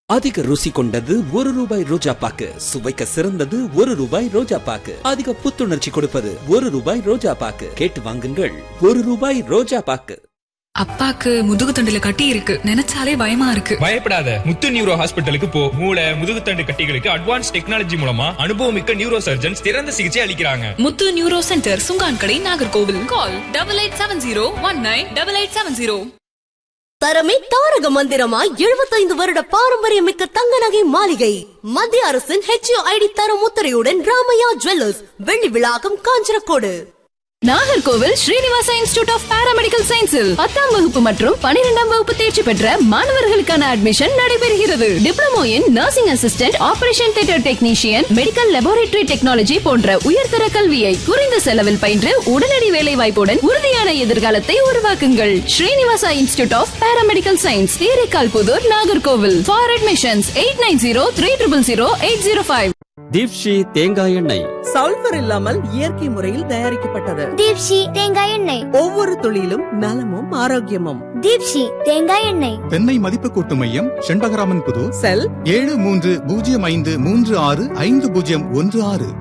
அதிக ருசி கொண்டது ஒரு ரூபாய் ரோஜா பாக்கு சுவைக்க சிறந்தது ஒரு ரூபாய் ரோஜா பாக்கு அதிக புத்துணர்ச்சி கொடுப்பது ஒரு ரூபாய் ரோஜா பாக்கு கேட்டு வாங்குங்கள் ஒரு ரூபாய் ரோஜா பாக்கு அப்பாக்கு முதுகு தண்டுல கட்டி இருக்கு நினைச்சாலே பயமா இருக்கு பயப்படாத முத்து நியூரோ ஹாஸ்பிட்டலுக்கு போ மூளை முதுகுத்தண்டு கட்டிகளுக்கு அட்வான்ஸ் டெக்னாலஜி மூலமா அனுபவமிக்க நியூரோ சர்ஜன்ஸ் சிறந்த சிகிச்சை அளிக்கிறாங்க முத்து neuro centre Sungan Kadai Nagercoil call double eight seven zero one nine double eight seven zero தரமே தாரக மந்திரமா எழுபத்தைந்து வருட பாரம்பரியமிக்க தங்க நகை மாளிகை மத்திய அரசின் ஹெச்ஐடி தரம் முத்திரையுடன் ராமையா ஜுவல்லர்ஸ் வெள்ளி விழாக்கம் Kanchanakodu Nagercoil Srinivasa institute of paramedical சயின்ஸில் பத்தாம் வகுப்பு மற்றும் பனிரெண்டாம் வகுப்பு தேர்ச்சி பெற்ற மாணவர்களுக்கான அட்மிஷன் நடைபெறுகிறது diploma in nursing assistant operation theatre technician medical laboratory technology போன்ற உயர்தர கல்வியை குறைந்த செலவில் பயின்று உடனடி வேலை வாய்ப்புடன் உறுதியான எதிர்காலத்தை உருவாக்குங்கள் Srinivasa institute of paramedical science Theraikkal Puthur Nagercoil for admissions eight nine zero three triple zero eight zero five தீப்ஷி தேங்காய் எண்ணெய் சல்பர் இல்லாமல் இயற்கை முறையில் தயாரிக்கப்பட்டது தீப்ஷி தேங்காய் எண்ணெய் ஒவ்வொரு துளியிலும் நலமும் ஆரோக்கியமும் தீப்ஷி தேங்காய் எண்ணெய் தென்னை மதிப்பு கூட்டு மையம் செண்பகராமன் புது செல் ஏழு மூன்று பூஜ்ஜியம் ஐந்து மூன்று ஆறு ஐந்து பூஜ்ஜியம் ஒன்று ஆறு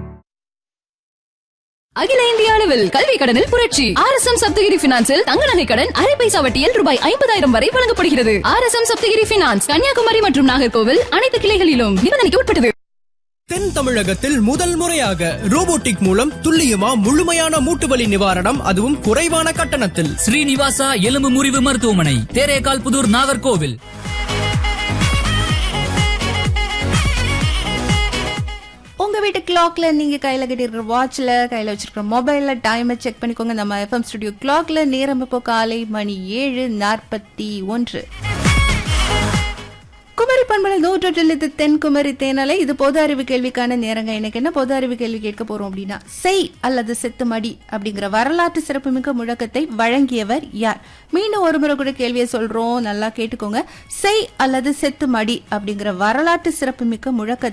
அகில இந்திய அளவில் கல்வி கடனில் புரட்சி ஆர் எஸ் எம் சப்தகிரி பினான்சில் தங்க நகை கடன் அரை பைசா வட்டியில் ரூபாய் ஐம்பதாயிரம் வரை வழங்கப்படுகிறது R S M Sapthagiri finance Kanyakumari மற்றும் நாகர்கோவில் அனைத்து கிளைகளிலும் நிபந்தனைக்கு உட்பட்டது தென் தமிழகத்தில் முதல் முறையாக ரோபோட்டிக் மூலம் துல்லியமா முழுமையான மூட்டுவலி நிவாரணம் அதுவும் குறைவான கட்டணத்தில் ஸ்ரீனிவாசா எலும்பு முறிவு மருத்துவமனை தேரேகால் புதூர் நாகர்கோவில் உங்க வீட்டு கிளாக்ல நீங்க கையில கட்டிருக்கிற வாட்ச்ல கையில வச்சிருக்கிற மொபைல்ல டைமை செக் பண்ணிக்கோங்க நம்ம எஃப்எம் ஸ்டுடியோ கிளாக்ல நேரம் இப்போ காலை மணி ஏழு நாற்பத்தி ஒன்று குமரி பண்பலை நூற்றொற்றில் இது தென்குமரி தேனலை இது பொது அறிவு கேள்விக்கான நேரங்க எனக்கு என்ன பொது அறிவு கேள்வி கேட்க போறோம் அப்படின்னா செய் அல்லது செத்து மடி அப்படிங்கிற வரலாற்று சிறப்புமிக்க முழக்கத்தை வழங்கியவர் யார் மீண்டும் ஒரு முறை கூட கேள்வியை சொல்றோம் நல்லா கேட்டுக்கோங்க செய் அல்லது செத்து மடி அப்படிங்கிற வரலாற்று சிறப்புமிக்க முழக்கத்தை